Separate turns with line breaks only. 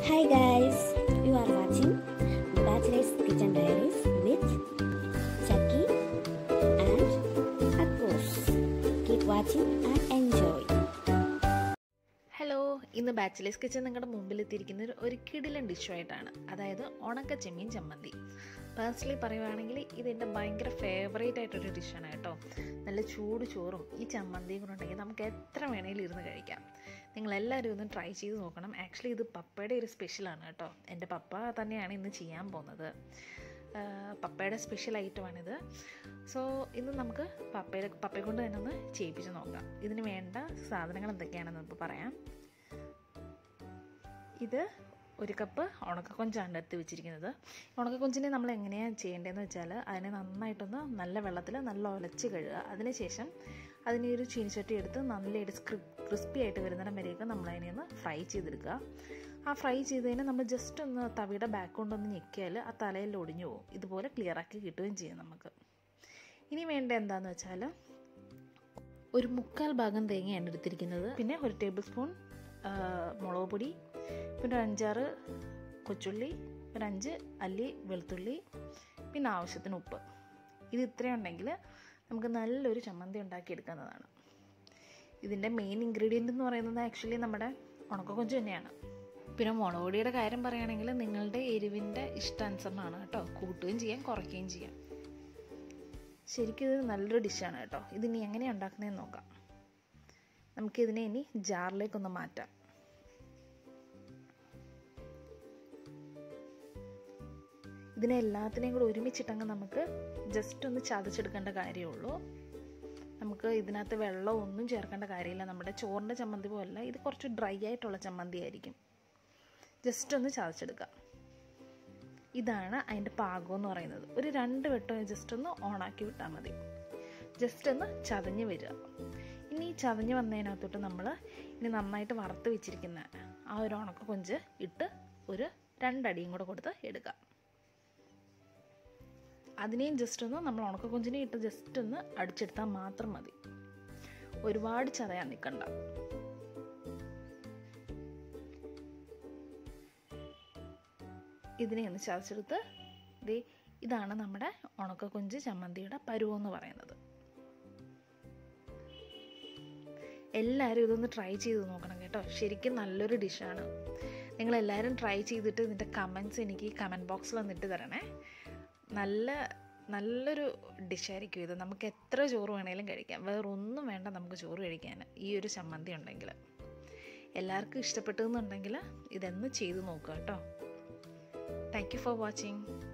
Hi guys, you are watching Bachelor's Kitchen Diaries with Chucky and Akos. Keep watching and enjoy.
Hello ഇന്ന് bachelors kitchen നിങ്ങളുടെ മുമ്പിൽ എത്തിയിരിക്കുന്ന ഒരു- ഒരു കിടിലൻ ഡിഷുമായിട്ടാണ് അതായത് ഉണക്ക ചെമ്മീൻ ചമ്മന്തി പേഴ്സണലി പറയുവാണെങ്കിൽ ഇതെൻ്റെ ഭയങ്കര ഫേവറേറ്റ് ആയിട്ടൊരു ഡിഷാണ് കേട്ടോ നല്ല ചൂട് ചോറും ഈ ചമ്മന്തിയും കൂടെ ഉണ്ടെങ്കിൽ നമുക്ക് എത്ര വേണേലും ഇരുന്ന് കഴിക്കാം നിങ്ങളെല്ലാവരും ഒന്ന് ട്രൈ ചെയ്ത് നോക്കണം ആക്ച്വലി ഇത് പപ്പയുടെ ഒരു സ്പെഷ്യലാണ് കേട്ടോ എൻ്റെ പപ്പ തന്നെയാണ് ഇന്ന് ചെയ്യാൻ പോകുന്നത് ആഹ് പപ്പയുടെ സ്പെഷ്യൽ ഐറ്റമാണിത് സോ ഇന്ന് നമുക്ക് പപ്പയുടെ പപ്പയെ കൊണ്ട് തന്നെ ഒന്ന് ചെയ്യിപ്പിച്ച് നോക്കാം ഇതിന് വേണ്ട സാധനങ്ങൾ എന്തൊക്കെയാണെന്ന് നമുക്ക് പറയാം ഇത് ഒരു കപ്പ് ഉണക്കക്കൊഞ്ചാണ് എടുത്ത് വെച്ചിരിക്കുന്നത് ഉണക്കക്കൊഞ്ചിനെ നമ്മൾ എങ്ങനെയാണ് ചെയ്യേണ്ടതെന്ന് വെച്ചാൽ അതിനെ നന്നായിട്ടൊന്ന് നല്ല വെള്ളത്തിൽ നല്ല ഒലച്ച് കഴുകുക അതിനുശേഷം അതിനെ ഒരു ചീനിച്ചട്ടി എടുത്ത് നല്ലതായിട്ട് സ്ക്രി ക്രിസ്പി ആയിട്ട് വരുന്നിടം വരെയൊക്കെ നമ്മൾ അതിനെ ഒന്ന് ഫ്രൈ ചെയ്തെടുക്കുക ആ ഫ്രൈ ചെയ്തതിന് നമ്മൾ ജസ്റ്റ് ഒന്ന് തവിയുടെ ബാക്ക് കൊണ്ടൊന്ന് ഞെക്കിയാൽ ആ തലയിൽ ഒടിഞ്ഞു പോകും ഇതുപോലെ ക്ലിയർ ആക്കി കിട്ടുകയും ചെയ്യും നമുക്ക് ഇനി വേണ്ട എന്താണെന്ന് വെച്ചാൽ ഒരു മുക്കാൽ ഭാഗം തേങ്ങയാണ് എടുത്തിരിക്കുന്നത് പിന്നെ ഒരു ടേബിൾ സ്പൂൺ ആ, മുളക് പൊടി പിന്നെ ഒരു അഞ്ചാറ് കൊച്ചുള്ളി ഒരു അഞ്ച് അല്ലി വെളുത്തുള്ളി പിന്നെ ആവശ്യത്തിന് ഉപ്പ് ഇത് ഇത്രയും ഉണ്ടെങ്കിൽ നമുക്ക് നല്ലൊരു ചമ്മന്തി ഉണ്ടാക്കിയെടുക്കുന്നതാണ് ഇതിൻ്റെ മെയിൻ ഇൻഗ്രീഡിയൻ്റ് എന്ന് പറയുന്നത് ആക്ച്വലി നമ്മുടെ ഉണക്കക്കൊഞ്ച് തന്നെയാണ് പിന്നെ മുളക് പൊടിയുടെ കാര്യം പറയുകയാണെങ്കിൽ നിങ്ങളുടെ എരിവിൻ്റെ ഇഷ്ടാനുസരണമാണ് കേട്ടോ കൂട്ടുകയും ചെയ്യാം കുറയ്ക്കുകയും ചെയ്യാം ശരിക്കും ഇത് നല്ലൊരു ഡിഷാണ് കേട്ടോ ഇതിനി എങ്ങനെയാണ് ഉണ്ടാക്കുന്നതെന്ന് നോക്കാം നമുക്കിതിനെ ഇനി ജാറിലേക്കൊന്ന് മാറ്റാം ഇതിനെ എല്ലാത്തിനെയും കൂടെ ഒരുമിച്ചിട്ടങ്ങ് നമുക്ക് ജസ്റ്റ് ഒന്ന് ചതച്ചെടുക്കേണ്ട കാര്യമുള്ളൂ നമുക്ക് ഇതിനകത്ത് വെള്ളം ഒന്നും ചേർക്കേണ്ട കാര്യമില്ല നമ്മുടെ ചോറിൻ്റെ ചമ്മന്തി പോലല്ല ഇത് കുറച്ച് ഡ്രൈ ആയിട്ടുള്ള ചമ്മന്തി ആയിരിക്കും ജസ്റ്റ് ഒന്ന് ചതച്ചെടുക്കുക ഇതാണ് അതിൻ്റെ പാകം എന്ന് പറയുന്നത് ഒരു രണ്ട് വട്ടം ജസ്റ്റ് ഒന്ന് ഓണാക്കി വിട്ടാൽ മതി ജസ്റ്റ് ഒന്ന് ചതഞ്ഞ് വരിക ഇനി ഈ ചതഞ്ഞ് വന്നതിനകത്തോട്ട് നമ്മൾ ഇനി നന്നായിട്ട് വറുത്ത് വെച്ചിരിക്കുന്ന ആ ഒരു ഉണക്ക കൊഞ്ച് ഇട്ട് ഒരു രണ്ടടിയും കൂടെ കൊടുത്ത് എടുക്കാം അതിനെയും ജസ്റ്റ് ഒന്ന് നമ്മൾ ഉണക്ക കൊഞ്ചിനെ ഇട്ട് ജസ്റ്റ് ഒന്ന് അടിച്ചെടുത്താൽ മാത്രം മതി ഒരുപാട് ചതയാൻ നിൽക്കണ്ട ഇതിനെ ഒന്ന് ചതച്ചെടുത്ത് ദേ ഇതാണ് നമ്മുടെ ഉണക്കക്കൊഞ്ച് ചമ്മന്തിയുടെ പരുവം എന്ന് പറയുന്നത് എല്ലാവരും ഇതൊന്ന് ട്രൈ ചെയ്ത് നോക്കണം കേട്ടോ ശരിക്കും നല്ലൊരു ഡിഷാണ് നിങ്ങളെല്ലാവരും ട്രൈ ചെയ്തിട്ട് ഇതിൻ്റെ കമൻസ് എനിക്ക് കമൻറ്റ് ബോക്സിൽ വന്നിട്ട് തരണേ നല്ല നല്ലൊരു ഡിഷായിരിക്കും ഇത് നമുക്ക് എത്ര ചോറ് വേണേലും കഴിക്കാം വേറെ ഒന്നും വേണ്ട നമുക്ക് ചോറ് കഴിക്കാൻ ഈ ഒരു ചമ്മന്തി ഉണ്ടെങ്കിൽ എല്ലാവർക്കും ഇഷ്ടപ്പെട്ടു എന്നുണ്ടെങ്കിൽ ഇതൊന്ന് ചെയ്ത് നോക്കുക കേട്ടോ താങ്ക് യു ഫോർ വാച്ചിങ്